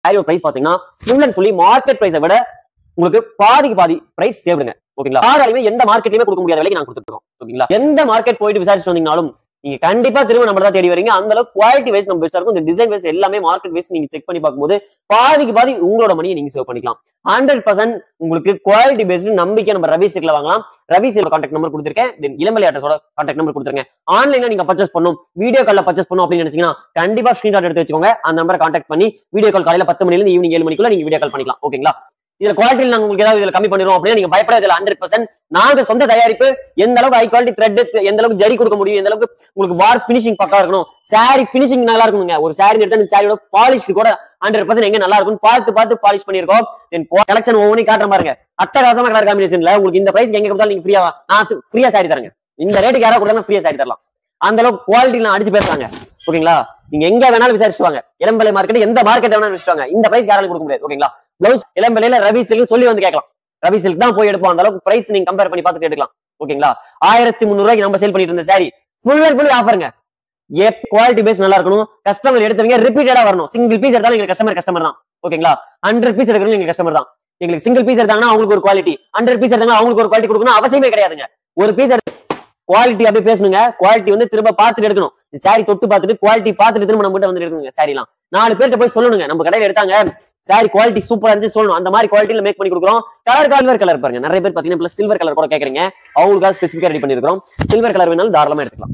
சாரியோட பிரைஸ் பாத்தீங்கன்னா full and fully market பிரைஸை விட உங்களுக்கு பாதிக்கு பாதி பிரைஸ் சேவிடுங்க ஓகேங்களா யாராலையுமே எந்த மார்க்கெட்லயுமே கொடுக்க முடியாத விலைக்கு நான் கொடுத்துருக்கோம் ஓகேங்களா எந்த மார்க்கெட் போயிட்டு விசாரிச்சு வந்தீங்கனாலும் நீங்க கண்டிப்பா திரும்ப நம்ம தான் தேடி வரீங்க அந்த அளவுக்கு குவாலிட்டி வைஸ் நம்ம பெஸ்டா இருக்கும் இந்த டிசைன் வைஸ் எல்லாமே மார்க்கெட் வைஸ் நீங்க செக் பண்ணி பார்க்கும்போது பாதிக்கு பாதி உங்களோட மணியை நீங்க சேவ் பண்ணிக்கலாம் ஹண்ட்ரட் பர்சன்ட் உங்களுக்கு குவாலிட்டி பேஸ்டு நம்பிக்கை நம்ம ரவி சிக்ல வாங்கலாம் ரவி சிக்ல கான்டாக்ட் நம்பர் கொடுத்துருக்கேன் தென் இளமலை ஆட்டஸோட கான்டாக்ட் நம்பர் கொடுத்துருங்க ஆன்லைன்ல நீங்க பர்ச்சேஸ் பண்ணும் வீடியோ கால்ல பர்ச்சேஸ் பண்ணும் அப்படின்னு நினைச்சீங்கன்னா கண்டிப்பா ஸ்கிரீன்ஷாட் எடுத்து வச்சுக்கோங்க அந்த நம்பரை கான்டாக்ட் பண்ணி வீடியோ கால் காலையில பத்து மணில இருந்து ஈவினிங் ஏழு மணிக்குள்ள நீங்க வீடியோ கால் பண்ணிக்கலாம் ஓகேங்களா இதுல குவாலிட்டியில் நாங்க உங்களுக்கு ஏதாவது இதுல கம்மி பண்ணிடுவோம் அப்படின்னா நீங்க பயப்பட இதுல ஹண்ட்ரட் பர்சன்ட் நாங்க சொந்த தயாரிப்பு எந்த அளவுக்கு ஹை குவாலிட்டி த்ரெட் எந்த அளவுக்கு ஜரி கொடுக்க முடியும் எந்த அளவுக்கு உங்களுக்கு வார் ஃபினிஷிங் பக்கா இருக்கணும் சாரி ஃபினிஷிங் நல்லா இருக்கணுங்க ஒரு சாரி எடுத்தா அந்த சாரியோட பாலிஷ் கூட ஹண்ட்ரட் பர்சன்ட் எங்க நல்லா இருக்கும் பார்த்து பார்த்து பாலிஷ் பண்ணிருக்கோம் தென் கலெக்ஷன் ஒவ்வொன்றையும் காட்டுற பாருங்க அட்டகாசமா கலர் காம்பினேஷன்ல உங்களுக்கு இந்த பிரைஸ் எங்க கொடுத்தாலும் நீங்க ஃப்ரீயா நான் ஃப்ரீயா சாரி தரேங்க இந்த ரேட்டுக்கு யாராவது கொடுத்தா ஃப்ரீயா சாரி தரலாம் அந்த அளவுக்கு குவாலிட்டி நான் அடிச்சு பேசுறாங்க ஓகேங்களா நீங்க எங்க வேணாலும் விசாரிச்சுட்டு வாங்க இளம்பலை மார்க்கெட் எந்த மார்க்கெட் வேணாலும் விசாரிச்சுட்டு வாங்க இந்த பிரைஸ் யாராலும் கொடுக்க முடியாது ஓகேங்களா பிளவுஸ் இளம்பலையில ரவி சில்க் சொல்லி வந்து கேட்கலாம் ரவி சில்க் தான் போய் எடுப்போம் அந்த அளவுக்கு பிரைஸ் நீங்க கம்பேர் பண்ணி பார்த்துட்டு எடுக்கலாம் ஓகேங்களா ஆயிரத்தி முந்நூறு ரூபாய்க்கு நம்ம சேல் பண்ணிட்டு இருந்த சாரி ஃபுல் அண்ட் ஃபுல் ஆஃபருங்க குவாலிட்டி பேஸ் நல்லா இருக்கணும் கஸ்டமர் எடுத்தவங்க ரிப்பீட்டடா வரணும் சிங்கிள் பீஸ் எடுத்தாலும் எங்களுக்கு கஸ்டமர் கஸ்டமர் தான் ஓகேங்களா ஹண்ட்ரட் பீஸ் எடுக்கிறவங்க எங்களுக்கு கஸ்டமர் தான் எங்களுக்கு சிங்கிள் பீஸ் எடுத்தாங்கன்னா அவங்களுக்கு ஒரு குவாலிட்டி ஹண்ட்ரட் பீஸ் எடுத்தாங்கன்னா அவங்களுக்கு ஒரு குவாலிட்டி கொடுக்கணும் அவசியமே கிடையாதுங்க ஒரு பீஸ் குவாலிட்டி அப்படியே பேசணுங்க குவாலிட்டி வந்து திரும்ப பார்த்துட்டு எடுக்கணும் சாரி தொட்டு பார்த்துட்டு குவாலிட்டி பார்த்துட்டு திரும்ப நம்ம கிட்ட வந்து எடுக்கணுங்க சாரிலாம் நாலு பேர்கிட்ட போய் சொல்லணுங்க நம்ம கடையில எடுத்தாங்க சாரி குவாலிட்டி சூப்பரா இருந்துச்சு சொல்லணும் அந்த மாதிரி குவாலிட்டியில மேக் பண்ணி கொடுக்குறோம் கலர் சில்வர் கலர் பாருங்க நிறைய பேர் பாத்தீங்கன்னா பிளஸ் சில்வர் கலர் கூட கேக்குறீங்க அவங்களுக்காக ஸ்பெசிஃபிக்கா ரெடி பண்ணிருக்கோம் சில்வர் கலர் வேணாலும் தாராளமா எடுத்துக்கலாம்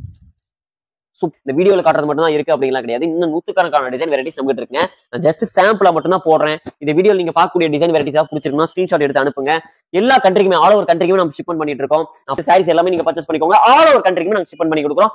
சூப் இந்த வீடியோல காட்டுறது மட்டும் தான் இருக்கு அப்படிங்கலாம் கிடையாது இன்னும் நூத்துக்கணக்கான டிசைன் வெரைட்டிஸ் நம்ம இருக்குங்க நான் ஜஸ்ட் சாம்பிளா மட்டும் தான் போடுறேன் இந்த வீடியோ நீங்க பார்க்கக்கூடிய டிசைன் வெரைட்டிஸா பிடிச்சிருக்கணும் ஸ்கிரீன்ஷாட் எடுத்து அனுப்புங்க எல்லா கண்ட்ரிக்குமே ஆல் ஓவர் கண்ட்ரிக்குமே நம்ம ஷிப் பண்ணிட்டு இருக்கோம் நம்ம சாரீஸ் எல்லாமே நீங்க பர்ச்சேஸ் பண்ணிக்கோங்க ஆல் ஓவர் கண்ட்ரிக்குமே நாங்க ஷிப் பண்ணி கொடுக்குறோம்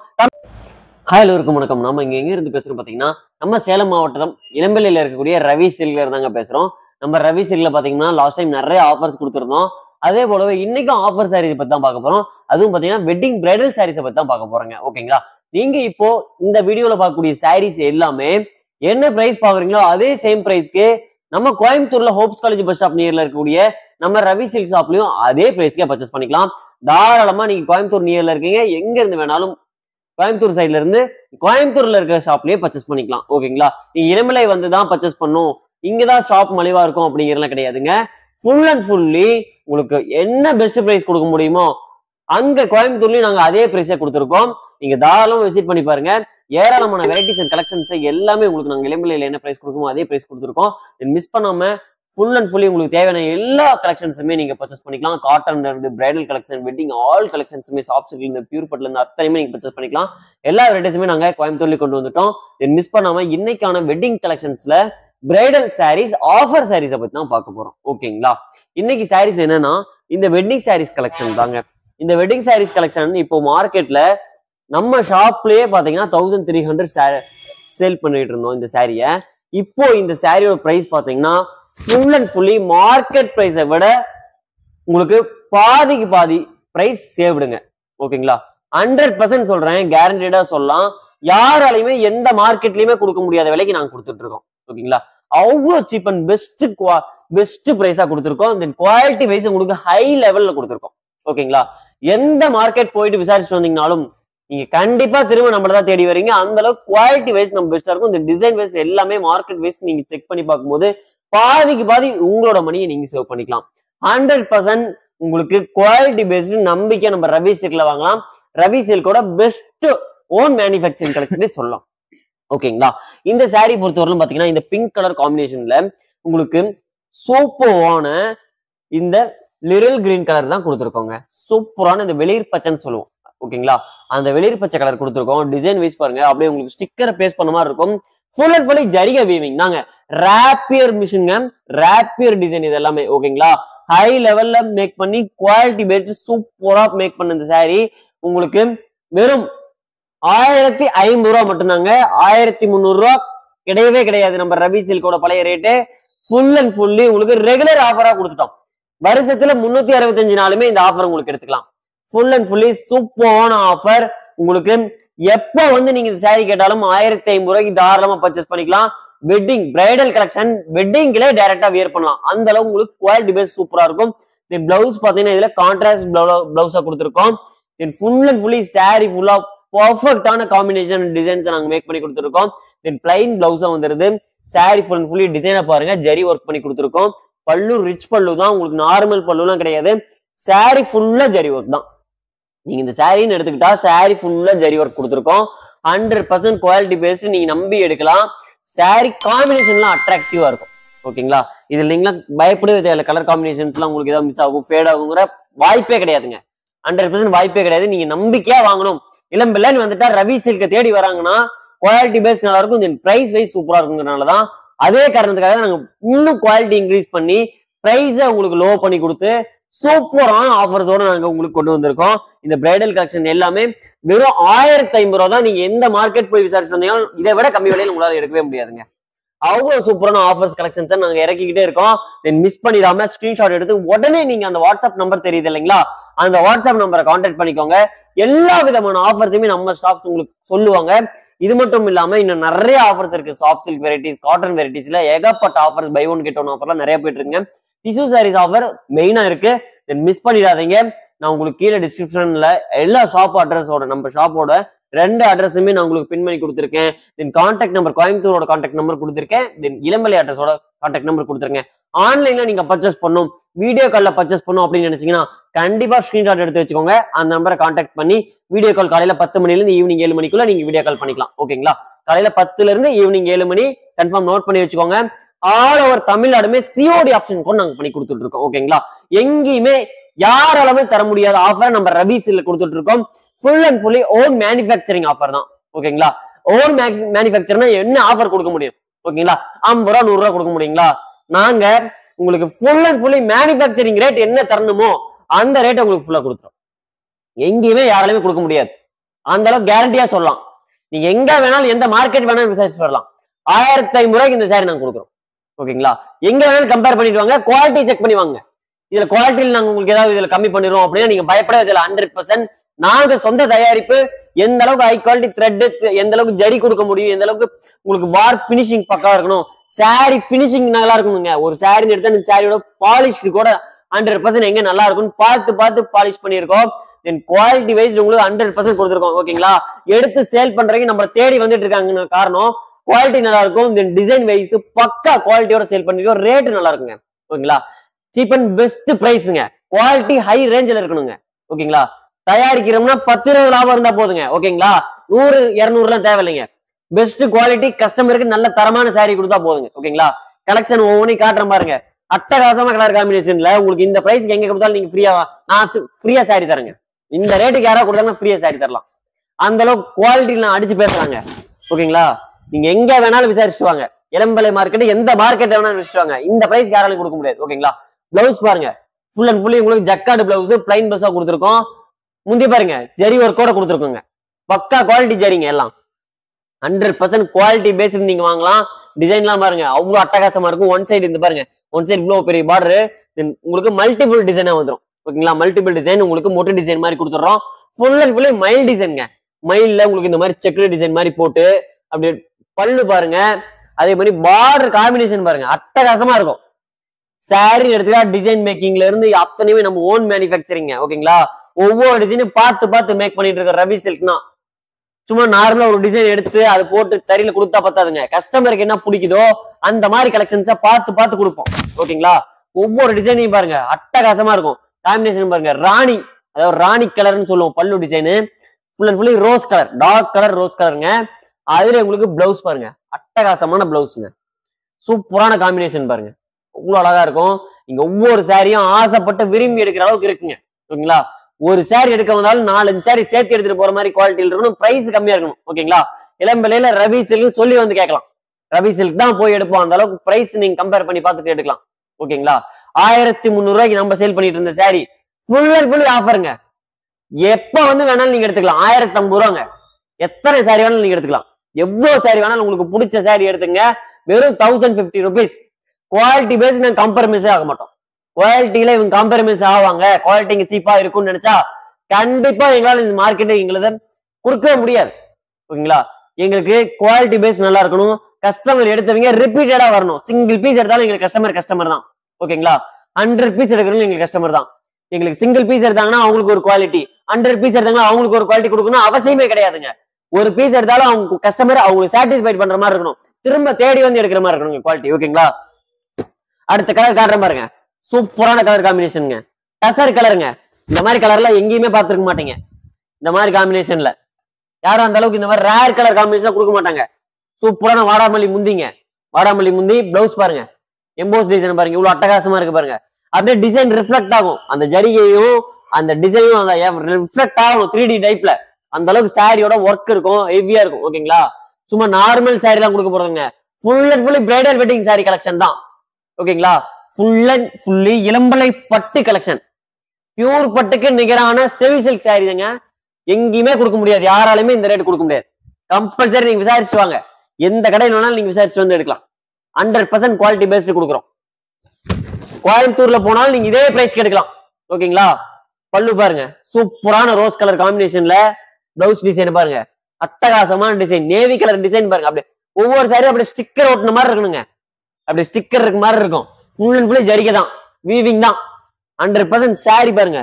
ஹாய் எல்லோருக்கும் வணக்கம் நாம இங்க எங்க இருந்து பேசுறோம் பாத்தீங்கன்னா நம்ம சேலம் மாவட்டம் இளம்பெல்லையில இருக்கக்கூடிய ரவி சில்க்ல இருந்தாங்க பேசுறோம் நம்ம ரவி சில்க்ல பாத்தீங்கன்னா லாஸ்ட் டைம் நிறைய ஆஃபர்ஸ் கொடுத்துருந்தோம் அதே போலவே இன்னைக்கும் ஆஃபர் சாரீஸ் பத்தி தான் பார்க்க போறோம் அதுவும் பாத்தீங்கன்னா வெட்டிங் பிரைடல் சாரீஸை பத்தி தான் பார்க்க போறோங்க ஓகேங்களா நீங்க இப்போ இந்த வீடியோல பார்க்கக்கூடிய சாரீஸ் எல்லாமே என்ன பிரைஸ் பாக்குறீங்களோ அதே சேம் பிரைஸ்க்கு நம்ம கோயம்புத்தூர்ல ஹோப்ஸ் காலேஜ் பஸ் ஸ்டாப் நியர்ல இருக்கக்கூடிய நம்ம ரவி சில்க் ஷாப்லயும் அதே பிரைஸ்க்கே பர்ச்சேஸ் பண்ணிக்கலாம் தாராளமா நீங்க கோயம்புத்தூர் நியர்ல இருக்கீங்க எங்க இருந்து வேணாலும் கோயம்புத்தூர் சைட்ல இருந்து கோயம்புத்தூர்ல இருக்க ஷாப்லயே பர்ச்சேஸ் பண்ணிக்கலாம் ஓகேங்களா நீங்க இளமலை வந்து தான் பர்ச்சேஸ் பண்ணும் இங்கதான் ஷாப் மலிவா இருக்கும் அப்படிங்கிறதுலாம் கிடையாதுங்க ஃபுல் அண்ட் ஃபுல்லி உங்களுக்கு என்ன பெஸ்ட் பிரைஸ் கொடுக்க முடியுமோ அங்க கோயம்புத்தூர்லயும் நாங்க அதே பிரைஸே கொடுத்துருக்கோம் நீங்க தாராளமா விசிட் பண்ணி பாருங்க ஏராளமான வெரைட்டிஸ் அண்ட் கலெக்ஷன்ஸ் எல்லாமே உங்களுக்கு நாங்க இளம்பிள்ளையில என்ன பிரைஸ் கொடுக்குமோ அதே பிரைஸ் கொடுத்துருக்கோம் மிஸ் பண்ணாம ஃபுல் அண்ட் ஃபுல்லி உங்களுக்கு தேவையான எல்லா கலெக்ஷன்ஸுமே நீங்க பர்ச்சேஸ் பண்ணிக்கலாம் காட்டன்ல இருந்து பிரைடல் கலெக்ஷன் வெட்டிங் ஆல் கலெக்ஷன்ஸுமே சாஃப்ட் சில்க்ல இருந்து பியூர் பட்ல இருந்து அத்தனையுமே நீங்க பர்ச்சேஸ் பண்ணிக்கலாம் எல்லா வெரைட்டிஸுமே நாங்க கோயம்புத்தூர்ல கொண்டு வந்துட்டோம் தென் மிஸ் பண்ணாம இன்னைக்கான வெட்டிங் கலெக்ஷன்ஸ்ல பிரைடல் சாரீஸ் ஆஃபர் சாரீஸை பத்தி தான் பார்க்க போறோம் ஓகேங்களா இன்னைக்கு சாரீஸ் என்னன்னா இந்த வெட்டிங் சாரீஸ் கலெக்ஷன் தாங்க இந்த வெட்டிங் சாரீஸ் கலெக்ஷன் இப்போ மார்க்கெட்ல நம்ம ஷாப்லயே பாத்தீங்கன்னா தௌசண்ட் த்ரீ ஹண்ட்ரட் சேல் பண்ணிட்டு இருந்தோம் இந்த சாரியை இப்போ இந்த சாரியோட பிரைஸ் பாத்தீங்கன்னா ஃபுல் அண்ட் ஃபுல்லி மார்க்கெட் பிரைஸை விட உங்களுக்கு பாதிக்கு பாதி பிரைஸ் சேவிடுங்க ஓகேங்களா ஹண்ட்ரட் பர்சன்ட் சொல்றேன் கேரண்டடா சொல்லலாம் யாராலையுமே எந்த மார்க்கெட்லயுமே கொடுக்க முடியாத விலைக்கு நாங்க கொடுத்துட்டு இருக்கோம் ஓகேங்களா அவ்வளோ சீப் அண்ட் பெஸ்ட் பெஸ்ட் பிரைஸா கொடுத்துருக்கோம் தென் குவாலிட்டி வைஸ் உங்களுக்கு ஹை லெவல்ல கொடுத்துருக்கோம் ஓகேங்களா எந்த மார்க்கெட் போயிட்டு விசாரிச்சுட்டு வந்தீங்கனாலும் நீங்க கண்டிப்பா திரும்ப நம்மள தான் தேடி வரீங்க அந்த அளவுக்கு குவாலிட்டி வைஸ் நம்ம பெஸ்டா இருக்கும் இந்த டிசைன் வைஸ் எல்லாமே மார்க்கெட் வைஸ் நீங்க செக் பண்ணி பார்க்கும்போது பாதிக்கு பாதி உங்களோட மணியை நீங்க சேவ் பண்ணிக்கலாம் ஹண்ட்ரட் பர்சன்ட் உங்களுக்கு குவாலிட்டி பேஸ்டு நம்பிக்கை நம்ம ரவி சில்க்ல வாங்கலாம் ரவி சில்கோட பெஸ்ட் ஓன் மேனுஃபேக்சரிங் கலெக்ஷனே சொல்லலாம் ஓகேங்களா இந்த saree பொறுத்தவரையிலும் பாத்தீங்கன்னா இந்த பிங்க் கலர் காம்பினேஷன்ல உங்களுக்கு சூப்பரான இந்த லிரில் கிரீன் கலர் தான் கொடுத்துருக்கோங்க சூப்பரான இந்த வெளிர் பச்சைன்னு சொல்லுவோம் ஓகேங்களா அந்த வெளிர் பச்சை கலர் கொடுத்துருக்கோம் டிசைன் வைஸ் பாருங்க அப்படியே உங்களுக்கு ஸ்டிக்கரை பேஸ்ட் பண்ண மாதிரி இருக்கும் ஃபுல் அண்ட் ஃபுல்லி ஜரிகை வீவிங் நாங்க ரேப்பியர் மிஷின்ங்க ரேப்பியர் டிசைன் இது எல்லாமே ஓகேங்களா ஹை லெவல்ல மேக் பண்ணி குவாலிட்டி பேஸ்ட் சூப்பரா மேக் பண்ண இந்த saree உங்களுக்கு வெறும் ஆயிரத்தி ஐம்பது ரூபா மட்டும்தாங்க ஆயிரத்தி முந்நூறு ரூபா கிடையவே கிடையாது நம்ம ரவி சில்கோட பழைய ரேட்டு ஃபுல் அண்ட் ஃபுல்லி உங்களுக்கு ரெகுலர் ஆஃபரா கொடுத்துட்டோம் வருஷத்துல முன்னூத்தி அறுபத்தஞ்சு நாளுமே இந்த ஆஃபர் உங்களுக்கு எடுத்துக்கலாம் ஃபுல் அண்ட் ஃபுல்லி சூப்பரான ஆஃபர் உங்களுக்கு எப்போ வந்து நீங்க இந்த saree கேட்டாலும் ஆயிரத்தி ஐம்பது ரூபாய்க்கு தாராளமா பர்ச்சேஸ் பண்ணிக்கலாம் வெட்டிங் பிரைடல் கலெக்ஷன் வெட்டிங்ல டைரக்டா வியர் பண்ணலாம் அந்த அளவுக்கு உங்களுக்கு குவாலிட்டி பேஸ் சூப்பரா இருக்கும் தென் பிளவுஸ் பாத்தீங்கன்னா இதுல கான்ட்ராஸ்ட் பிளவுஸா கொடுத்துருக்கோம் then full and fully saree ஃபுல்லா பர்ஃபெக்டான காம்பினேஷன் டிசைன்ஸ் நாங்க மேக் பண்ணி கொடுத்துருக்கோம் தென் பிளைன் பிளவுஸா வந்துருது saree ஃபுல் அண்ட் ஃபுல்லி டிசைனை பாருங்க ஜரி ஒர்க் பண்ணி கொடுத்துருக்கோம் பல்லு ரிச் பல்லு தான் உங்களுக்கு நார்மல் பல்லுலாம் கிடையாது saree ஃபுல்லா ஜரி ஒர்க் தான் நீங்க இந்த சாரின்னு எடுத்துக்கிட்டா saree ஃபுல்லா ஜரி ஒர்க் கொடுத்துருக்கோம் ஹண்ட்ரட் பர்சன்ட் குவாலிட்டி பேஸ்ட் நீங்க நம்பி எடுக்கலாம் saree காம்பினேஷன்லாம் அட்ராக்டிவா இருக்கும் ஓகேங்களா இதுல நீங்களாம் பயப்படவே தேவையில்ல கலர் காம்பினேஷன்ஸ்லாம் உங்களுக்கு ஏதாவது மிஸ் ஆகும் ஃபேட் ஆகுங்கிற வாய்ப்பே கிடையாதுங்க ஹண்ட்ரட் பர்சன்ட் வாய்ப்பே கிடையாது நீங்க நம்பிக்கையா வாங்கணும் இளம் பிள்ளைன்னு வந்துட்டா ரவி சில்க தேடி வராங்கன்னா குவாலிட்டி பேஸ் நல்லா இருக்கும் தென் பிரைஸ் வைஸ் சூப்பரா இருக்குங்கிறனால தான் அதே காரணத்துக்காக தான் நாங்க இன்னும் குவாலிட்டி இன்க்ரீஸ் பண்ணி பிரைஸை உங்களுக்கு லோ பண்ணி கொடுத்து சூப்பரான ஆஃபர்ஸோட நாங்க உங்களுக்கு கொண்டு வந்திருக்கோம் இந்த பிரைடல் கலெக்ஷன் எல்லாமே வெறும் ஆயிரத்தி ஐம்பது ரூபா தான் நீங்க எந்த மார்க்கெட் போய் விசாரிச்சு வந்தீங்கன்னா இதை விட கம்மி விலையில உங்களால எடுக்கவே முடியாதுங்க அவ்வளவு சூப்பரான ஆஃபர்ஸ் கலெக்ஷன்ஸ் நாங்க இறக்கிக்கிட்டே இருக்கோம் தென் மிஸ் பண்ணிடாம ஸ்கிரீன்ஷாட் எடுத்து உடனே நீங்க அந்த வாட்ஸ்அப் நம்பர் தெரியுது இல்லைங்களா அந்த வாட்ஸ்அப் நம்பரை கான்டாக்ட் பண்ணிக்கோங்க எல்லா விதமான ஆஃபர்ஸுமே நம்ம ஸ்டாஃப்ஸ் உங்களுக்கு சொல்லுவாங்க இது மட்டும் இல்லாம இன்னும் நிறைய ஆஃபர்ஸ் இருக்கு சாஃப்ட் சில்க் வெரைட்டிஸ் காட்டன் வெரைட்டிஸ்ல ஏகப்பட்ட offers buy one get one ஆஃபர்லாம் நிறைய போயிட்டு இருக்குங்க டிஷ்யூ சாரீஸ் ஆஃபர் மெயினா இருக்கு தென் மிஸ் பண்ணிடாதீங்க நான் உங்களுக்கு கீழே டிஸ்கிரிப்ஷன்ல எல்லா ஷாப் அட்ரஸோட நம்ம ஷாப்போட ரெண்டு அட்ரஸுமே நான் உங்களுக்கு பின் பண்ணி கொடுத்துருக்கேன் தென் கான்டாக்ட் நம்பர் கோயம்புத்தூரோட கான்டாக்ட் நம்பர் கொடுத்துருக்கேன் தென் இளமலை அட்ரஸோட கான்டாக்ட் நம்பர் கொடுத்துருக்கேன் ஆன்லைன்ல நீங்க பர்ச்சேஸ் பண்ணும் வீடியோ கால்ல பர்ச்சேஸ் பண்ணும் அப்படின்னு நினைச்சீங்கன்னா கண்டிப்பா ஸ்கிரீன்ஷாட் எடுத்து வச்சுக்கோங்க அந்த நம்பரை கான்டாக்ட் பண்ணி வீடியோ கால் காலையில பத்து மணில இருந்து ஈவினிங் ஏழு மணிக்குள்ள நீங்க வீடியோ கால் பண்ணிக்கலாம் ஓகேங்களா காலையில பத்துல இருந்து ஈவினிங் ஏழு மணி கன்ஃபார்ம் நோட் பண்ணி வச்சுக்கோங்க ஆல் ஓவர் தமிழ்நாடுமே சிஓடி ஆப்ஷன் கூட நாங்க பண்ணி கொடுத்துட்டு இருக்கோம் ஓகேங்களா எங்கேயுமே யாராலுமே தர முடியாத ஆஃபர் நம்ம ரபீஸ்ல கொடுத்துட்டு இருக்கோம் full and fully own manufacturing offer தான் ஓகேங்களா ஓன் மேனுஃபேக்சர்னா என்ன ஆஃபர் கொடுக்க முடியும் ஓகேங்களா ஐம்பது ரூபா நூறு ரூபா கொடுக்க முடியுங்களா நாங்க உங்களுக்கு full and fully manufacturing rate என்ன தரணுமோ அந்த ரேட் உங்களுக்கு ஃபுல்லா கொடுத்துரும் எங்கேயுமே யாராலுமே கொடுக்க முடியாது அந்த அளவுக்கு கேரண்டியா சொல்லலாம் நீங்க எங்க வேணாலும் எந்த மார்க்கெட் வேணாலும் விசாரிச்சு வரலாம் ஆயிரத்தி ஐம்பது ரூபாய்க்கு இந்த சாரி நாங்க கொடுக்குறோம் ஓகேங்களா எங்க வேணாலும் கம்பேர் பண்ணிட்டு வாங்க குவாலிட்டி செக் பண்ணி வாங்க இதுல குவாலிட்டியில் நாங்க உங்களுக்கு ஏதாவது இதுல கம்மி பண்ணிடுவோம் அப்படின்னா நீங்க பயப்பட இதுல ஹண்ட்ரட் பர்சன்ட் நாங்க சொந்த தயாரிப்பு எந்த அளவுக்கு ஹை குவாலிட்டி த்ரெட் எந்த அளவுக்கு ஜரி கொடுக்க முடியும் எந்த அளவுக்கு உங்களுக்கு வார் பினிஷிங் பக்கா இருக்கணும் சாரி பினிஷிங் நல்லா இருக்கணுங்க ஒரு சாரி எடுத்தா இந்த சாரியோட பாலிஷ்க்கு கூட ஹண்ட்ரட் பர்சன்ட் எங்க நல்லா இருக்கும்னு பார்த்து பார்த்து பாலிஷ் பண்ணியிருக்கோம் தென் குவாலிட்டி வைஸ் உங்களுக்கு ஹண்ட்ரட் பர்சன்ட் கொடுத்துருக்கோம் ஓகேங்களா எடுத்து சேல் பண்றதுக்கு நம்ம தேடி வந்துட்டு இருக்காங்க காரணம் குவாலிட்டி நல்லா இருக்கும் தென் டிசைன் வைஸ் பக்கா குவாலிட்டியோட சேல் பண்ணிருக்கோம் ரேட் நல்லா இருக்குங்க ஓகேங்களா சீப் அண்ட் பெஸ்ட் பிரைஸுங்க குவாலிட்டி ஹை ரேஞ்சில் இருக்கணுங்க ஓகேங்களா தயாரிக்கிறோம்னா பத்து இருபது லாபம் இருந்தா போதுங்க ஓகேங்களா நூறு இருநூறுலாம் தேவையில்லைங்க பெஸ்ட் குவாலிட்டி கஸ்டமருக்கு நல்ல தரமான saree கொடுத்தா போதுங்க ஓகேங்களா கலெக்ஷன் ஒவ்வொன்றையும் காட்டுறேன் பாருங்க அட்டகாசமா கலர் காம்பினேஷன்ல உங்களுக்கு இந்த பிரைஸ்க்கு எங்க கொடுத்தாலும் நீங்க ஃப்ரீயா நான் ஃப்ரீயா saree தரேங்க இந்த ரேட்டுக்கு யாராவது கொடுத்தாங்கன்னா ஃப்ரீயா saree தரலாம் அந்த அளவுக்கு குவாலிட்டி நான் அடிச்சு பேசுறாங்க ஓகேங்களா நீங்க எங்க வேணாலும் விசாரிச்சுட்டு வாங்க இளம்பலை மார்க்கெட் எந்த மார்க்கெட் வேணாலும் விசாரிச்சுட்டு வாங்க இந்த பிரைஸ்க்கு யாராலும் கொடுக்க முடியாது ஓகேங்களா பிளவுஸ் பாருங்க ஃபுல் அண்ட் ஃபுல்லி உங்களுக்கு ஜக்காடு பிளவுஸ் பிளைன் பிளவுஸா கொடுத்துருக்கோம் முந்தி பாருங்க ஜெரி ஒர்க்கோட கொடுத்துருக்கோங்க பக்கா குவாலிட்டி ஜரிங்க எல்லாம் ஹண்ட்ரட் பர்சன்ட் குவாலிட்டி பேஸ்டு நீங்க வாங்கலாம் டிசைன்லாம் பாருங்க அவ்வளவு அட்டகாசமா இருக்கும் ஒன் சைடு இந்த பாருங்க ஒன் சைடு இவ்வளவு பெரிய பார்டர் உங்களுக்கு மல்டிபிள் டிசைனா வந்துடும் ஓகேங்களா மல்டிபிள் டிசைன் உங்களுக்கு மொட்டை டிசைன் மாதிரி கொடுத்துறோம் ஃபுல் அண்ட் ஃபுல்லி மைல் டிசைனுங்க மயில்ல உங்களுக்கு இந்த மாதிரி செக்குடு டிசைன் மாதிரி போட்டு அப்படியே பல்லு பாருங்க அதே மாதிரி பார்டர் காம்பினேஷன் பாருங்க அட்டகாசமா இருக்கும் சாரி எடுத்துக்கா டிசைன் மேக்கிங்ல இருந்து அத்தனையுமே நம்ம ஓன் மேனுஃபேக்சரிங்க ஓகேங்களா ஒவ்வொரு டிசைனும் பார்த்து பார்த்து மேக் பண்ணிட்டு இருக்க ரவி சில்க்னா சும்மா நார்மலா ஒரு டிசைன் எடுத்து அது போட்டு தறியில கொடுத்தா பத்தாதுங்க கஸ்டமருக்கு என்ன பிடிக்குதோ அந்த மாதிரி கலெக்ஷன்ஸா பார்த்து பார்த்து கொடுப்போம் ஓகேங்களா ஒவ்வொரு டிசைனையும் பாருங்க அட்டகாசமா இருக்கும் காம்பினேஷன் பாருங்க ராணி அதாவது ராணி கலர்னு சொல்லுவோம் பல்லு design full and fully rose colour dark colour rose கலருங்க அதுல உங்களுக்கு பிளவுஸ் பாருங்க அட்டகாசமான பிளவுஸுங்க சூப்பரான காம்பினேஷன் பாருங்க அவ்வளவு அழகா இருக்கும் நீங்க ஒவ்வொரு சாரியும் ஆசைப்பட்டு விரும்பி எடுக்கிற அளவுக்கு இருக்குங்க ஓகேங்களா ஒரு சாரி எடுக்க வந்தாலும் நாலஞ்சு சாரி சேர்த்து எடுத்துட்டு போற மாதிரி குவாலிட்டியில் இருக்கணும் பிரைஸ் கம்மியா இருக்கணும் ஓகேங்களா இளம்பிள்ளையில ரவி சில்க் சொல்லி வந்து கேட்கலாம் ரவி சில்க் தான் போய் எடுப்போம் அந்த அளவுக்கு பிரைஸ் நீங்க கம்பேர் பண்ணி பார்த்துட்டு எடுக்கலாம் ஓகேங்களா ஆயிரத்தி முந்நூறு ரூபாய்க்கு நம்ம சேல் பண்ணிட்டு இருந்த சாரி ஃபுல் அண்ட் ஃபுல் ஆஃபருங்க எப்ப வந்து வேணாலும் நீங்க எடுத்துக்கலாம் ஆயிரத்தி ஐம்பது ரூபாங்க எத்தனை சாரி வேணாலும் நீங்க எடுத்துக்கலாம் எவ்வளவு சாரி வேணாலும் உங்களுக்கு பிடிச்ச சாரி எடுத்துங்க வெறும் thousand fifty rupees quality base நாங்க கம்பரமைஸே ஆக மாட்டோம் குவாலிட்டியில இவங்க காம்ப்ரமைஸ் ஆவாங்க குவாலிட்டி இங்க சீப்பா இருக்கும்னு நினைச்சா கண்டிப்பா எங்களால இந்த மார்க்கெட்டை எங்களுக்கு கொடுக்கவே முடியாது ஓகேங்களா எங்களுக்கு குவாலிட்டி பேஸ் நல்லா இருக்கணும் கஸ்டமர் எடுத்தவங்க ரிப்பீட்டடா வரணும் சிங்கிள் பீஸ் எடுத்தாலும் எங்களுக்கு கஸ்டமர் கஸ்டமர் தான் ஓகேங்களா ஹண்ட்ரட் பீஸ் எடுக்கிறவங்க எங்களுக்கு கஸ்டமர் தான் எங்களுக்கு சிங்கிள் பீஸ் எடுத்தாங்கன்னா அவங்களுக்கு ஒரு குவாலிட்டி ஹண்ட்ரட் பீஸ் எடுத்தாங்கன்னா அவங்களுக்கு ஒரு குவாலிட்டி கொடுக்கணும் அவசியமே கிடையாதுங்க ஒரு பீஸ் எடுத்தாலும் அவங்க கஸ்டமர் அவங்களுக்கு சாட்டிஸ்ஃபைட் பண்ற மாதிரி இருக்கணும் திரும்ப தேடி வந்து எடுக்கிற மாதிரி இருக்கணுங்க குவாலிட்டி ஓகேங்களா அடுத்த கலர் காட்டுறேன் பாருங்க சூப்பரான கலர் காம்பினேஷனுங்க டசர் கலருங்க இந்த மாதிரி கலர்லாம் எங்கேயுமே பார்த்துருக்க மாட்டீங்க இந்த மாதிரி காம்பினேஷன்ல யாரும் அந்த அளவுக்கு இந்த மாதிரி ரேர் கலர் காம்பினேஷன் கொடுக்க மாட்டாங்க சூப்பரான வாடாமல்லி முந்திங்க வாடாமல்லி முந்தி பிளவுஸ் பாருங்க எம்போஸ் டிசைன் பாருங்க இவ்வளவு அட்டகாசமா இருக்கு பாருங்க அப்படியே டிசைன் ரிஃப்ளெக்ட் ஆகும் அந்த ஜரிகையும் அந்த டிசைனும் அந்த ரிஃப்ளெக்ட் ஆகும் த்ரீ டி டைப்ல அந்த அளவுக்கு சாரியோட ஒர்க் இருக்கும் ஹெவியா இருக்கும் ஓகேங்களா சும்மா நார்மல் சாரி எல்லாம் கொடுக்க போறதுங்க full and fully bridal wedding sari collection தான் ஓகேங்களா ஃபுல் அண்ட் ஃபுல்லி இளம்பலை பட்டு கலெக்ஷன் பியூர் பட்டுக்கு நிகரான செவி சில்க் சாரீங்க எங்கேயுமே கொடுக்க முடியாது யாராலுமே இந்த ரேட் கொடுக்க முடியாது கம்பல்சரி நீங்க விசாரிச்சு வாங்க எந்த கடையில் வேணாலும் நீங்க விசாரிச்சு வந்து எடுக்கலாம் ஹண்ட்ரட் பர்சன்ட் குவாலிட்டி பேஸ்டு கொடுக்குறோம் கோயம்புத்தூர்ல போனாலும் நீங்க இதே பிரைஸ்க்கு எடுக்கலாம் ஓகேங்களா பல்லு பாருங்க சூப்பரான ரோஸ் கலர் காம்பினேஷன்ல பிளவுஸ் டிசைன் பாருங்க அட்டகாசமான டிசைன் நேவி கலர் டிசைன் பாருங்க அப்படியே ஒவ்வொரு சாரியும் அப்படியே ஸ்டிக்கர் ஒட்டின மாதிரி இருக்கணுங்க அப்படி ஸ்டிக்கர் இருக்க மாதிரி இருக்கும் ஃபுல் அண்ட் ஃபுல்லி ஜரிகை தான் வீவிங் தான் ஹண்ட்ரட் பர்சன்ட் சாரி பாருங்க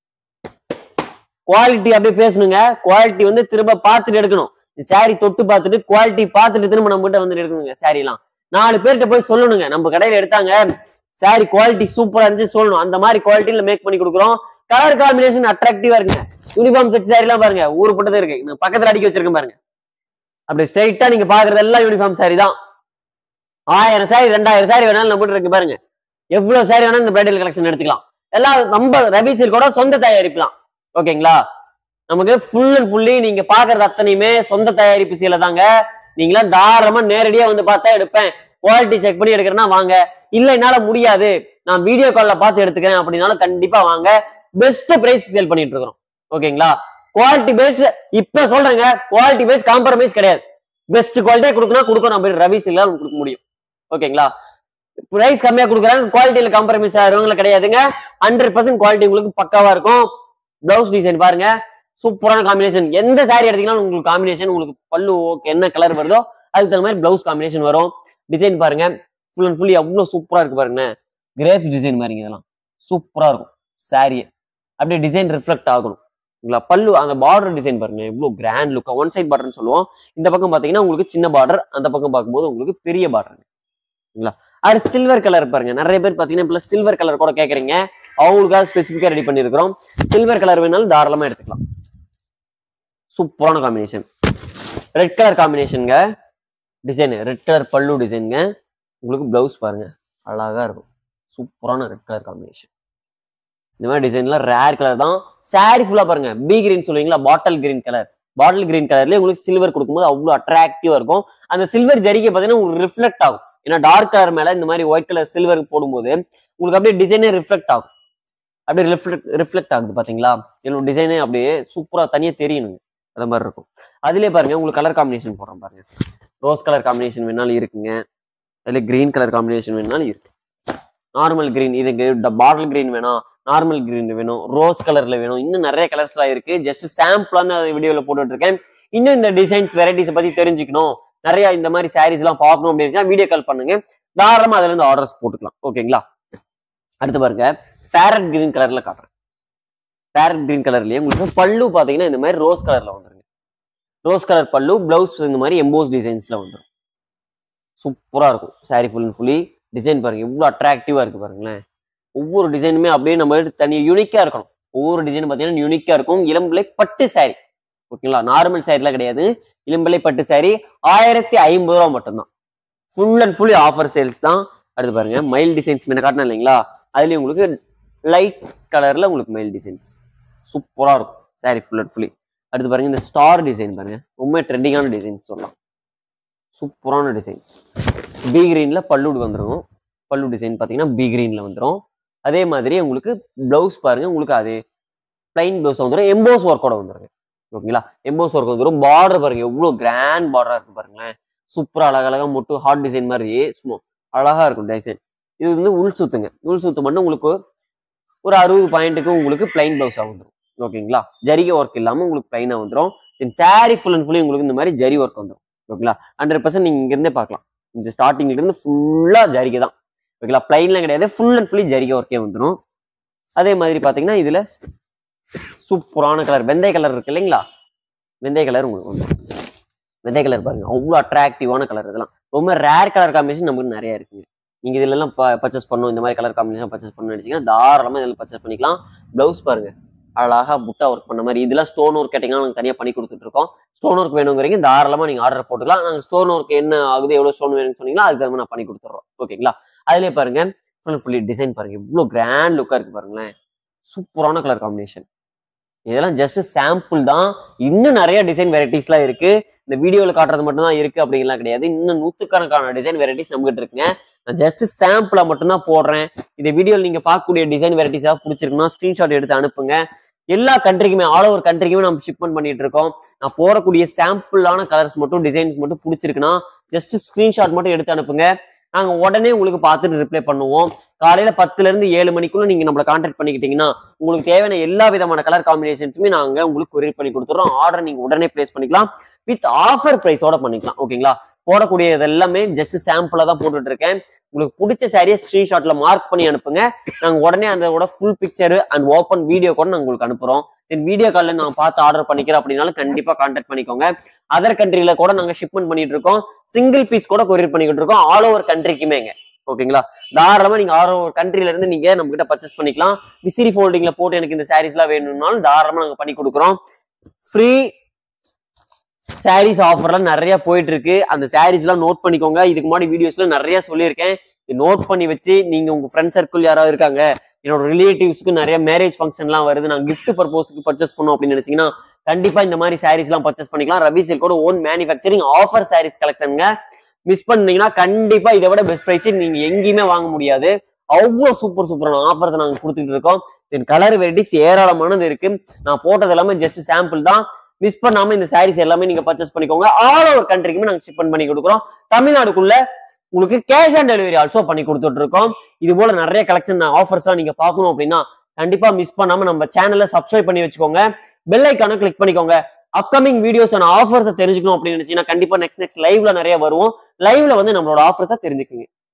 குவாலிட்டி அப்படியே பேசணுங்க குவாலிட்டி வந்து திரும்ப பார்த்துட்டு எடுக்கணும் சாரி தொட்டு பார்த்துட்டு குவாலிட்டி பார்த்துட்டு திரும்ப நம்ம கிட்ட வந்து எடுக்கணுங்க சாரி எல்லாம் நாலு பேர்கிட்ட போய் சொல்லணுங்க நம்ம கடையில எடுத்தாங்க சாரி குவாலிட்டி சூப்பரா இருந்துச்சு சொல்லணும் அந்த மாதிரி குவாலிட்டியில மேக் பண்ணி கொடுக்குறோம் கலர் காம்பினேஷன் அட்ராக்டிவா இருக்குங்க யூனிஃபார்ம் செட் சாரி எல்லாம் பாருங்க ஊர் பட்டதே இருக்கு நான் பக்கத்துல அடிக்க வச்சிருக்கேன் பாருங்க அப்படி ஸ்ட்ரைட்டா நீங்க பாக்குறது எல்லாம் யூனிஃபார்ம் சாரி தான் ஆயிரம் சாரி ரெண்டாயிரம் சாரி வேணாலும் நம்ம இருக்கு பாருங்க எவ்வளவு சாரி வேணாலும் இந்த பிரைடல் கலெக்ஷன் எடுத்துக்கலாம் எல்லாம் நம்ம ரவி சில்கோட சொந்த தயாரிப்பு தான் ஓகேங்களா நமக்கு ஃபுல் அண்ட் ஃபுல்லி நீங்க பாக்குறது அத்தனையுமே சொந்த தயாரிப்பு சீல தாங்க நீங்களாம் தாராளமா நேரடியா வந்து பார்த்தா எடுப்பேன் குவாலிட்டி செக் பண்ணி எடுக்கிறேன்னா வாங்க இல்ல என்னால முடியாது நான் வீடியோ கால்ல பார்த்து எடுத்துக்கிறேன் அப்படின்னாலும் கண்டிப்பா வாங்க பெஸ்ட் பிரைஸ் சேல் பண்ணிட்டு இருக்கிறோம் ஓகேங்களா குவாலிட்டி பேஸ்ட் இப்ப சொல்றேங்க குவாலிட்டி பேஸ்ட் காம்ப்ரமைஸ் கிடையாது பெஸ்ட் குவாலிட்டியா கொடுக்கணும் கொடுக்கணும் நம்ம ரவி சில்ல கொடுக்க முடியும் ஓகேங்களா பிரைஸ் கம்மியா கொடுக்குறாங்க குவாலிட்டியில காம்ப்ரமைஸ் ஆகிறவங்கள கிடையாதுங்க ஹண்ட்ரட் பர்சன்ட் குவாலிட்டி உங்களுக்கு பக்காவா இருக்கும் பிளவுஸ் டிசைன் பாருங்க சூப்பரான காம்பினேஷன் எந்த சாரி எடுத்தீங்கன்னா உங்களுக்கு காம்பினேஷன் உங்களுக்கு பல்லு ஓகே என்ன கலர் வருதோ அதுக்கு தகுந்த மாதிரி பிளவுஸ் காம்பினேஷன் வரும் டிசைன் பாருங்க ஃபுல் அண்ட் ஃபுல்லி அவ்வளவு சூப்பரா இருக்கு பாருங்க கிரேப் டிசைன் மாதிரிங்க இதெல்லாம் சூப்பரா இருக்கும் சாரி அப்படியே டிசைன் ரிஃப்ளெக்ட் ஆகணும் உங்களா பல்லு அந்த பார்டர் டிசைன் பாருங்க எவ்வளவு கிராண்ட் லுக்கா ஒன் சைட் பார்டர்னு சொல்லுவோம் இந்த பக்கம் பாத்தீங்கன்னா உங்களுக்கு சின்ன பார்டர் அந்த பக்கம் பார்க்கும்போது உங்களுக்கு பெரிய பார்டர் சரிங்களா அடுத்து சில்வர் கலர் பாருங்க நிறைய பேர் பாத்தீங்கன்னா இப்ப சில்வர் கலர் கூட கேக்குறீங்க அவங்களுக்காக ஸ்பெசிஃபிக்கா ரெடி பண்ணிருக்கிறோம் சில்வர் கலர் வேணாலும் தாராளமா எடுத்துக்கலாம் சூப்பரான காம்பினேஷன் ரெட் கலர் காம்பினேஷனுங்க டிசைன் ரெட் கலர் பல்லு டிசைனுங்க உங்களுக்கு பிளவுஸ் பாருங்க அழகா இருக்கும் சூப்பரான ரெட் கலர் காம்பினேஷன் இந்த மாதிரி டிசைன்லாம் ரேர் கலர் தான் சாரி ஃபுல்லா பாருங்க பி கிரீன் சொல்லுவீங்களா bottle green colour bottle green கலர்ல உங்களுக்கு சில்வர் கொடுக்கும்போது அவ்வளவு அட்ராக்டிவா இருக்கும் அந்த சில்வர் ஜரிகை பார்த்தீங்கன்னா உங்களுக்கு ரிஃப்ளெக்ட் ஆகும் ஏன்னா டார்க் கலர் மேல இந்த மாதிரி ஒயிட் கலர் சில்வர் போடும்போது உங்களுக்கு அப்படியே டிசைனே ரிஃப்ளெக்ட் ஆகும் அப்படியே ரிஃப்ளெக்ட் ரிஃப்ளெக்ட் ஆகுது பாத்தீங்களா என்னோட டிசைனே அப்படியே சூப்பரா தனியா தெரியணுங்க அந்த மாதிரி இருக்கும் அதுலயே பாருங்க உங்களுக்கு கலர் காம்பினேஷன் போடுறோம் பாருங்க ரோஸ் கலர் காம்பினேஷன் வேணாலும் இருக்குங்க அதுல கிரீன் கலர் காம்பினேஷன் வேணாலும் இருக்கு நார்மல் கிரீன் இதுக்கு பாட்டில் கிரீன் வேணும் நார்மல் கிரீன் வேணும் ரோஸ் கலர்ல வேணும் இன்னும் நிறைய கலர்ஸ்லாம் இருக்கு ஜஸ்ட் சாம்பிளா தான் வீடியோல போட்டுட்டு இருக்கேன் இன்னும் இந்த டிசைன்ஸ் வெரைட்டிஸ் பத்தி தெரிஞ்சுக்கணும் நிறைய இந்த மாதிரி சாரீஸ் எல்லாம் பார்க்கணும் அப்படின்னு வீடியோ கால் பண்ணுங்க தாராளமா அதுல இருந்து ஆர்டர்ஸ் போட்டுக்கலாம் ஓகேங்களா அடுத்து பாருங்க பேரட் கிரீன் கலர்ல காட்டுறேன் பேரட் கிரீன் கலர்லயே உங்களுக்கு பல்லு பாத்தீங்கன்னா இந்த மாதிரி ரோஸ் கலர்ல வந்துருங்க ரோஸ் கலர் பல்லு பிளவுஸ் இந்த மாதிரி எம்போஸ் டிசைன்ஸ்ல வந்துடும் சூப்பரா இருக்கும் sari full and fully design பாருங்க எவ்வளவு அட்ராக்டிவா இருக்கு பாருங்களேன் ஒவ்வொரு டிசைனுமே அப்படியே நம்ம எடுத்து தனி யூனிக்கா இருக்கணும் ஒவ்வொரு டிசைன் பார்த்தீங்கன்னா யூனிக்கா இருக்கும் இளம்பிள்ளை பட்டு சாரி ஓகேங்களா நார்மல் சாரிலாம் கிடையாது இளம்பிள்ளை பட்டு சாரி ஆயிரத்தி ஐம்பது ரூபா மட்டும்தான் full and fully offer sales தான் அடுத்து பாருங்க மைல் டிசைன்ஸ் முன்ன காட்டினேன் இல்லைங்களா அதுலயும் உங்களுக்கு லைட் கலர்ல உங்களுக்கு மைல் டிசைன்ஸ் சூப்பரா இருக்கும் சாரி ஃபுல் அண்ட் ஃபுல்லி அடுத்து பாருங்க இந்த ஸ்டார் டிசைன் பாருங்க ரொம்ப ட்ரெண்டிங்கான டிசைன்ஸ் சொல்லலாம் சூப்பரான டிசைன்ஸ் பி கிரீன்ல பல்லு வந்துடும் பல்லு டிசைன் பார்த்தீங்கன்னா பி கிரீன்ல வந்துடும் அதே மாதிரி உங்களுக்கு பிளவுஸ் பாருங்க உங்களுக்கு அது பிளைன் பிளவுஸ் வந்துடும் எம்போஸ் ஒர்க்கோட வந்துருங்க ஓகேங்களா எம்போஸ் ஒர்க் வந்துடும் பார்டர் பாருங்க எவ்வளோ கிராண்ட் பார்டரா இருக்கு பாருங்களேன் சூப்பரா அழகழகா மொட்டு ஹார்ட் டிசைன் மாதிரி சும்மா அழகா இருக்கும் டிசைன் இது வந்து உள் சுத்துங்க உள் சுத்து மட்டும் உங்களுக்கு ஒரு அறுபது பாயிண்ட்டுக்கு உங்களுக்கு பிளைன் பிளவுஸா வந்துடும் ஓகேங்களா ஜரிகை ஒர்க் இல்லாம உங்களுக்கு பிளைனா வந்துடும் then sari full and fully உங்களுக்கு இந்த மாதிரி ஜரி ஒர்க் வந்துடும் ஓகேங்களா ஹண்ட்ரட் பர்சன்ட் நீங்க இங்க இருந்தே பார்க்கலாம் இந்த ஸ்டார்டிங்ல இருந்து ஃபுல்லா ஜரிகை தான் ஓகேங்களா பிளைன்லாம் கிடையாது ஃபுல் அண்ட் ஃபுல்லி ஜரிகை ஒர்க்கே வந்துடும் அதே மாதிரி பாத்தீங்கன்னா இதுல சூப்பரான கலர் வெந்தய கலர் இருக்கு இல்லைங்களா வெந்தய கலர் உங்களுக்கு வந்துடும் வெந்தய கலர் பாருங்க அவ்வளோ அட்ராக்டிவான கலர் இதெல்லாம் ரொம்ப ரேர் கலர் காம்பினேஷன் நமக்கு நிறைய இருக்குங்க நீங்க இதுல எல்லாம் பர்ச்சேஸ் பண்ணணும் இந்த மாதிரி கலர் காம்பினேஷன் பர்ச்சேஸ் பண்ணணும்னு நினைச்சீங்கன்னா தாராளமா இதில் பர்ச்சேஸ் பண்ணிக்கலாம் பிளவுஸ் பாருங்க அழகா புட்டா ஒர்க் பண்ண மாதிரி இதெல்லாம் ஸ்டோன் ஒர்க் கேட்டீங்கன்னா நாங்கள் தனியாக பண்ணி கொடுத்துட்டு இருக்கோம் ஸ்டோன் ஒர்க் வேணுங்கிறீங்க தாராளமா நீங்க ஆர்டர் போட்டுக்கலாம் நாங்கள் ஸ்டோன் ஒர்க் என்ன ஆகுது எவ்வளவு ஸ்டோன் வேணும்னு சொன்னீங்களோ அதுக்கு தகுந்த மாதிரி நான் பண்ணி கொடுத்துட்றோம் ஓகேங்களா அதுலயே பாருங்க ஃபுல் ஃபுல்லி டிசைன் பாருங்க இவ்வளோ கிராண்ட் லுக்கா இருக்கு பாருங்களேன் சூப்பரான கலர் காம்பினேஷன் இதெல்லாம் ஜஸ்ட் சாம்பிள் தான் இன்னும் நிறைய டிசைன் வெரைட்டிஸ்லாம் இருக்கு இந்த வீடியோவில் காட்டுறது மட்டும் தான் இருக்கு அப்படிங்கலாம் கிடையாது இன்னும் நூற்றுக்கணக்கான டிசைன் வெரைட்டிஸ் நம்மகிட்ட இருக்குங்க நான் ஜஸ்ட் சாம்பிளா மட்டும்தான் போடுறேன் இந்த வீடியோவில் நீங்க பார்க்கக்கூடிய டிசைன் வெரைட்டிஸாக பிடிச்சிருக்குன்னா ஸ்கிரீன்ஷாட் எடுத்து அனுப்புங்க எல்லா கண்ட்ரிக்குமே ஆல் ஓவர் கண்ட்ரிக்குமே நம்ம ஷிப்மெண்ட் பண்ணிட்டு இருக்கோம் நான் போடக்கூடிய சாம்பிளான கலர்ஸ் மட்டும் டிசைன்ஸ் மட்டும் பிடிச்சிருக்குன்னா ஜஸ்ட் ஸ்கிரீன்ஷாட் மட்டும் எடுத்து அனுப்புங்க நாங்க உடனே உங்களுக்கு பார்த்துட்டு ரிப்ளை பண்ணுவோம் காலையில பத்துல இருந்து ஏழு மணிக்குள்ள நீங்க நம்மளை கான்டாக்ட் பண்ணிக்கிட்டீங்கன்னா உங்களுக்கு தேவையான எல்லா விதமான கலர் காம்பினேஷன்ஸுமே நாங்க உங்களுக்கு கொரியர் பண்ணி கொடுத்துறோம் ஆர்டர் நீங்க உடனே பிளேஸ் பண்ணிக்கலாம் வித் ஆஃபர் பிரைஸோட பண்ணிக்கலாம் ஓகேங்களா போடக்கூடியது எல்லாமே ஜஸ்ட் சாம்பிளா தான் போட்டுட்டு இருக்கேன் உங்களுக்கு பிடிச்ச சாரியை ஸ்கிரீன்ஷாட்ல மார்க் பண்ணி அனுப்புங்க நாங்க உடனே அதோட full picture and open video கூட நாங்க உங்களுக்கு அனுப்புறோம் தென் வீடியோ காலில் நான் பார்த்து ஆர்டர் பண்ணிக்கிறேன் அப்படின்னாலும் கண்டிப்பா கான்டாக்ட் பண்ணிக்கோங்க அதர் கண்ட்ரில கூட நாங்க ஷிப்மெண்ட் பண்ணிட்டு இருக்கோம் சிங்கிள் பீஸ் கூட கொரியர் பண்ணிக்கிட்டு இருக்கோம் ஆல் ஓவர் கண்ட்ரிக்குமேங்க ஓகேங்களா தாராளமா நீங்க ஆல் ஓவர் கண்ட்ரில இருந்து நீங்க நம்ம கிட்ட பர்ச்சேஸ் பண்ணிக்கலாம் விசிறி ஃபோல்டிங்ல போட்டு எனக்கு இந்த சாரீஸ் எல்லாம் வேணும்னாலும் தாராளமா நாங்க பண்ணி கொடுக்குறோம் ஃப்ரீ சாரீஸ் ஆஃபர்லாம் நிறைய போயிட்டு இருக்கு அந்த சாரீஸ் எல்லாம் நோட் பண்ணிக்கோங்க இதுக்கு முன்னாடி வீடியோஸ்ல நிறைய சொல்லியிருக்கேன் நோட் பண்ணி வச்சு நீங்க உங்க ஃப்ரெண்ட் சர்க்கிள் யாராவது இருக்காங்க என்னோட ரிலேட்டிவ்ஸ்க்கு நிறைய மேரேஜ் ஃபங்க்ஷன்லாம் வருது நான் gift பர்பஸ்க்கு பர்ச்சேஸ் பண்ணோம் அப்படின்னு நினைச்சீங்கன்னா கண்டிப்பா இந்த மாதிரி சாரீஸ் எல்லாம் பர்ச்சேஸ் பண்ணிக்கலாம் ரவி சில்கோட ஓன் மேனுஃபேக்சரிங் ஆஃபர் சாரீஸ் கலெக்ஷனுங்க மிஸ் பண்ணீங்கன்னா கண்டிப்பா இதை விட பெஸ்ட் பிரைஸ் நீங்க எங்கேயுமே வாங்க முடியாது அவ்வளோ சூப்பர் சூப்பரான ஆஃபர்ஸ் நாங்க கொடுத்துட்டு இருக்கோம் தென் கலர் வெரைட்டிஸ் ஏராளமானது இருக்கு நான் போட்டது எல்லாமே ஜஸ்ட் சாம்பிள் தான் மிஸ் பண்ணாம இந்த சாரீஸ் எல்லாமே நீங்க பர்ச்சேஸ் பண்ணிக்கோங்க ஆல் ஓவர் கண்ட்ரிக்குமே நாங்க ஷிப் பண்ணி கொடுக்குறோம் தமிழ்நாடுக்குள்ள உங்களுக்கு கேஷ் ஆன் டெலிவரி ஆல்சோ பண்ணி கொடுத்துட்டு இருக்கோம் இது போல நிறைய கலெக்ஷன் ஆஃபர்ஸ்லாம் நீங்க பார்க்கணும் அப்படின்னா கண்டிப்பா மிஸ் பண்ணாம நம்ம சேனலை சப்ஸ்கிரைப் பண்ணி வச்சுக்கோங்க பெல் ஐக்கான கிளிக் பண்ணிக்கோங்க அப்கமிங் வீடியோஸ் ஆஃபர்ஸை தெரிஞ்சுக்கணும் அப்படின்னு நினைச்சீங்கன்னா கண்டிப்பா நெக்ஸ்ட் நெக்ஸ்ட் லைவ்ல நிறைய வருவோம் லைவ்ல வந்து நம்மளோட ஆஃபர்ஸை தெரிஞ்சுக்குங்க